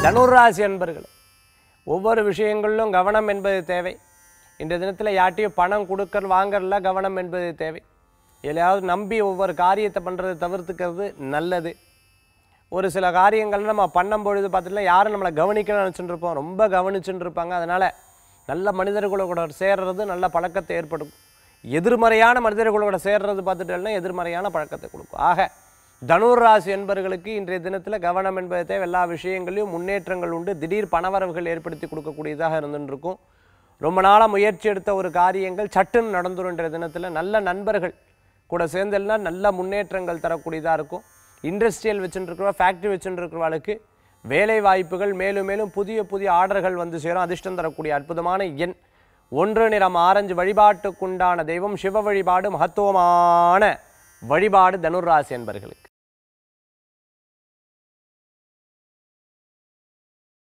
தனுராசி அன்பர்கள் ஒவ்வொரு விஷயங்களிலும் கவனம் என்பது தேவை இந்த தினத்தில் யார்ட்டையும் பணம் கொடுக்கற வாங்கறதுல கவனம் என்பது தேவை எதையாவது நம்பி ஒவ்வொரு காரியத்தை பண்ணுறதை தவிர்த்துக்கிறது நல்லது ஒரு சில காரியங்கள் நம்ம பண்ணும் பொழுது பார்த்துட்டுனா யாரும் நம்மளை கவனிக்கணும்னு நினச்சிட்டு இருப்போம் ரொம்ப கவனிச்சுட்டு இருப்பாங்க அதனால் நல்ல மனிதர்களோட சேர்றது நல்ல பழக்கத்தை ஏற்படும் எதிர்மறையான மனிதர்களோட சேர்றது பார்த்துட்டோம்னா எதிர்மறையான பழக்கத்தை கொடுக்கும் ஆக தனுர் ராசி என்பவர்களுக்கு இன்றைய தினத்தில் கவனம் என்பதை தேவை எல்லா விஷயங்களையும் முன்னேற்றங்கள் உண்டு திடீர் பணவரவுகள் ஏற்படுத்தி கொடுக்கக்கூடியதாக இருந்துட்டு இருக்கும் ரொம்ப நாளாக முயற்சி எடுத்த ஒரு காரியங்கள் சட்டுன்னு நடந்துரும் இன்றைய தினத்தில் நல்ல நண்பர்கள் கூட சேர்ந்தல்னா நல்ல முன்னேற்றங்கள் தரக்கூடியதாக இருக்கும் இண்டஸ்ட்ரியல் வச்சுட்டு இருக்கிறவா ஃபேக்ட்ரி வச்சுட்டு இருக்கிறவளுக்கு வேலை வாய்ப்புகள் மேலும் மேலும் புதிய புதிய ஆர்டர்கள் வந்து சேரும் அதிர்ஷ்டம் தரக்கூடிய அற்புதமான எண் ஒன்று நிறம் ஆரஞ்சு வழிபாட்டுக்குண்டான தெய்வம் சிவ வழிபாடு மகத்துவமான வழிபாடு தனுர்ராசி என்பர்களுக்கு